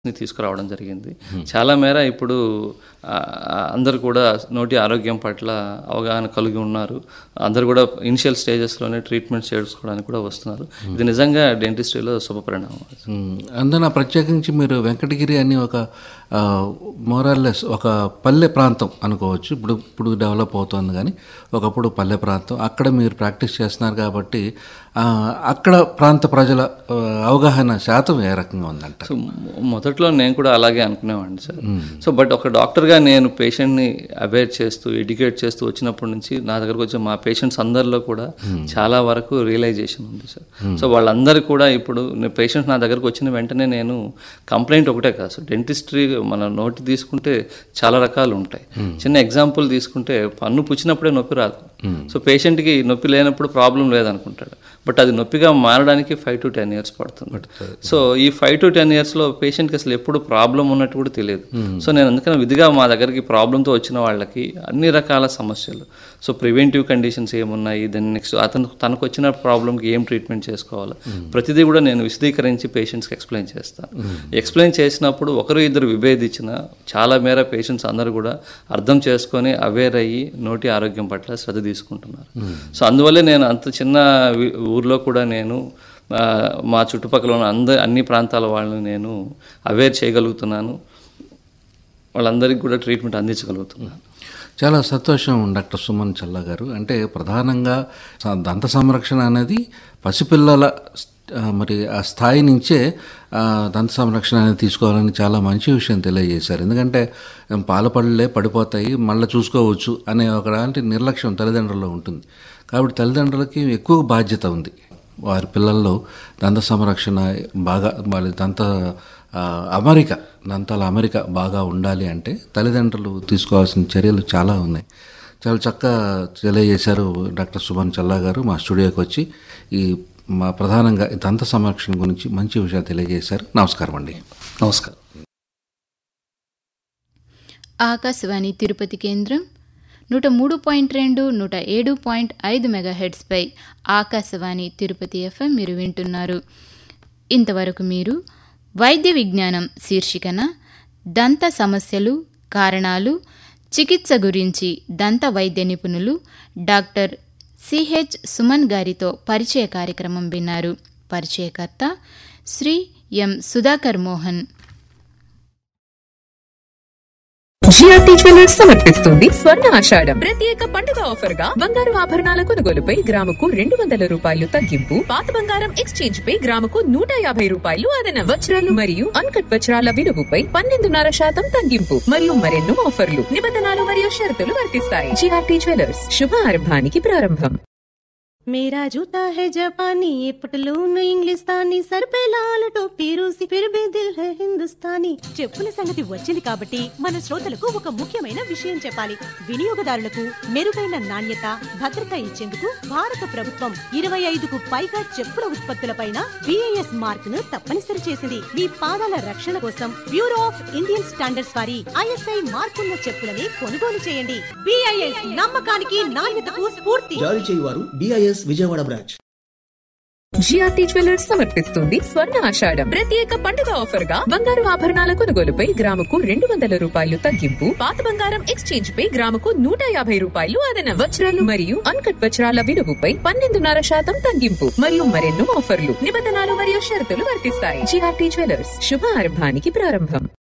ని తీసుకురావడం జరిగింది చాలా మేర ఇప్పుడు ఆ, ఆ, అందరూ కూడా నోటి ఆరోగ్యం పట్ల అవగాహన కలిగి ఉన్నారు అందరూ కూడా ఇనిషియల్ స్టేజెస్లోనే ట్రీట్మెంట్ చేసుకోవడానికి కూడా వస్తున్నారు ఇది నిజంగా డెంటిస్ట్రీలో శుభపరిణామం మ్మ్. అందున ప్రత్యేకించి మీరు వెంకటగిరి అని ఒక మోరల్లెస్ ఒక పల్లె ప్రాంతం అనుకోవచ్చు ఇప్పుడు ఇప్పుడు డెవలప్ అవుతుంది కానీ ఒకప్పుడు పల్లె ప్రాంతం అక్కడ మీరు ప్రాక్టీస్ చేస్తున్నారు కాబట్టి ఆ, అక్కడ ప్రాంత ప్రజల ఆ, అవగాహన శాతం ఏ రకంగా ఉందంట సో మొ- మొదట్లో నేను కూడా అలాగే అనుకునేవాడిని సార్ సో బట్ ఒక డాక్టర్గా నేను పేషెంట్ని అవేర్ చేస్తూ ఎడ్యుకేట్ చేస్తూ వచ్చినప్పటి నుంచి నా దగ్గరకు వచ్చే మా పేషెంట్స్ అందరిలో కూడా చాలా వరకు రియలైజేషన్ ఉంది సార్ సో వాళ్ళందరూ కూడా ఇప్పుడు పేషెంట్ నా దగ్గరకు వచ్చిన వెంటనే నేను కంప్లైంట్ ఒకటే కాదు సార్ డెంటిస్ట్రీ మన నోటి తీసుకుంటే చాలా రకాలు ఉంటాయి చిన్న ఎగ్జాంపుల్ తీసుకుంటే పన్ను పుచ్చినప్పుడే నొప్పి రాదు సో పేషెంట్కి నొప్పి లేనప్పుడు ప్రాబ్లం లేదనుకుంటాడు బట్ అది నొప్పిగా మారడానికి ఫైవ్ టు టెన్ ఇయర్స్ పడుతుంది సో ఈ ఫైవ్ టు టెన్ ఇయర్స్లో పేషెంట్కి అసలు ఎప్పుడు ప్రాబ్లం ఉన్నట్టు కూడా తెలియదు సో నేను అందుకని విధిగా మా దగ్గరికి ప్రాబ్లంతో వచ్చిన వాళ్ళకి అన్ని రకాల సమస్యలు సో ప్రివెంటివ్ కండిషన్స్ ఏమున్నాయి దెన్ నెక్స్ట్ అతను తనకు వచ్చిన ప్రాబ్లంకి ఏం ట్రీట్మెంట్ చేసుకోవాలి ప్రతిదీ కూడా నేను విశదీకరించి పేషెంట్స్కి ఎక్స్ప్లెయిన్ చేస్తాను ఎక్స్ప్లెయిన్ చేసినప్పుడు ఒకరు ఇద్దరు విభేదించిన చాలా మేర పేషెంట్స్ అందరూ కూడా అర్థం చేసుకొని అవేర్ అయ్యి నోటి ఆరోగ్యం పట్ల శ్రద్ధ తీసుకుంటున్నారు సో అందువల్లే నేను అంత చిన్న వి- ఊర్లో కూడా నేను ఆ, మా చుట్టుపక్కల ఉన్న అంద అన్ని ప్రాంతాల వాళ్ళని నేను అవేర్ చేయగలుగుతున్నాను వాళ్ళందరికీ కూడా ట్రీట్మెంట్ అందించగలుగుతున్నాను చాలా సంతోషం డాక్టర్ సుమన్ చల్లా గారు అంటే ప్రధానంగా స- దంత సంరక్షణ అనేది పసిపిల్లల స్- ఆ, మరి ఆ స్థాయి నుంచే ఆ, దంత సంరక్షణ అనేది తీసుకోవాలని చాలా మంచి విషయం తెలియజేశారు ఎందుకంటే ఏం పాల పళ్ళే పడిపోతాయి మళ్ళీ చూసుకోవచ్చు అనే ఒకలాంటి నిర్లక్ష్యం తల్లిదండ్రుల్లో ఉంటుంది కాబట్టి తల్లిదండ్రులకి ఎక్కువ బాధ్యత ఉంది వారి పిల్లల్లో దంత సంరక్షణ బాగా వాళ్ళ దంత ఆ, అమరిక దంతాల అమరిక బాగా ఉండాలి అంటే తల్లిదండ్రులు తీసుకోవాల్సిన చర్యలు చాలా ఉన్నాయి చాలా చక్కగా తెలియజేశారు డాక్టర్ సుభన్ చల్లా గారు మా స్టూడియోకి వచ్చి ఈ మా ప్రధానంగా ఈ దంత సంరక్షణ గురించి మంచి విషయాలు తెలియజేశారు నమస్కారం అండి నమస్కారం ఆకాశవాణి తిరుపతి కేంద్రం నూట మూడు పాయింట్ రెండు నూట ఏడు పాయింట్ ఐదు మెగాహెడ్స్పై ఆకాశవాణి తిరుపతి ఎఫ్ఎం మీరు వింటున్నారు ఇంతవరకు మీరు వైద్య విజ్ఞానం శీర్షికన దంత సమస్యలు కారణాలు చికిత్స గురించి దంత వైద్య నిపుణులు డాక్టర్ సిహెచ్ సుమన్ గారితో పరిచయ కార్యక్రమం విన్నారు పరిచయకర్త Sri M Sudhakar Mohan GRT jewellers సమర్పిస్తుంది స్వర్ణ ఆషాఢం ప్రత్యేక పండుగ ఆఫర్ గా బంగారు ఆభరణాల కొనుగోలుపై గ్రాముకు రెండు వందల రూపాయలు తగ్గింపు పాత బంగారం ఎక్స్చేంజ్ పై గ్రాముకు నూట యాభై రూపాయలు అదన వజ్రాలు మరియు అన్కట్ వజ్రాల విలువపై పన్నెండున్నర శాతం తగ్గింపు మరియు మరెన్నో ఆఫర్లు నిబంధనలు మరియు షరతులు వర్తిస్తాయి జిఆర్టీ జ్యువెలర్స్ శుభ ఆరంభానికి ప్రారంభం मेरा जूता है जापानी ये पटलून इंग्लिस्तानी सर पे लाल टोपी रूसी फिर भी दिल है हिंदुस्तानी చెప్పుల సంగతి వచ్చింది కాబట్టి మన శ్రోతలకు ఒక ముఖ్యమైన విషయం చెప్పాలి వినియోగదారులకు మెరుగైన నాణ్యత భద్రత ఇచ్చేందుకు భారత ప్రభుత్వం ఇరవై ఐదుకు పైగా చెప్పుల ఉత్పత్తులపైన బిఐఎస్ మార్క్ ను తప్పనిసరి చేసింది మీ పాదాల రక్షణ కోసం బ్యూరో ఆఫ్ ఇండియన్ స్టాండర్డ్స్ వారి ఐఎస్ఐ మార్కున్న చెప్పులని కొనుగోలు చేయండి బిఐఎస్ నమ్మకానికి నాణ్యతకు స్ఫూర్తి జారీ చేయువారు BIS Vijayawada branch GRT jewellers సమర్పిస్తుంది స్వర్ణ ఆషాఢం ప్రత్యేక పండుగ ఆఫర్ గా బంగారు ఆభరణాల కొనుగోలుపై గ్రాముకు రెండు వందల రూపాయలు తగ్గింపు పాత బంగారం ఎక్స్చేంజ్ పై గ్రాముకు నూట యాభై రూపాయలు అదన వజ్రాలు మరియు అన్కట్ వజ్రాల విలువపై పన్నెండున్నర శాతం తగ్గింపు మరియు మరెన్నో ఆఫర్లు నిబంధనలు మరియు షరతులు వర్తిస్తాయి జిఆర్టీ జ్యువెలర్స్ శుభ ఆరంభానికి ప్రారంభం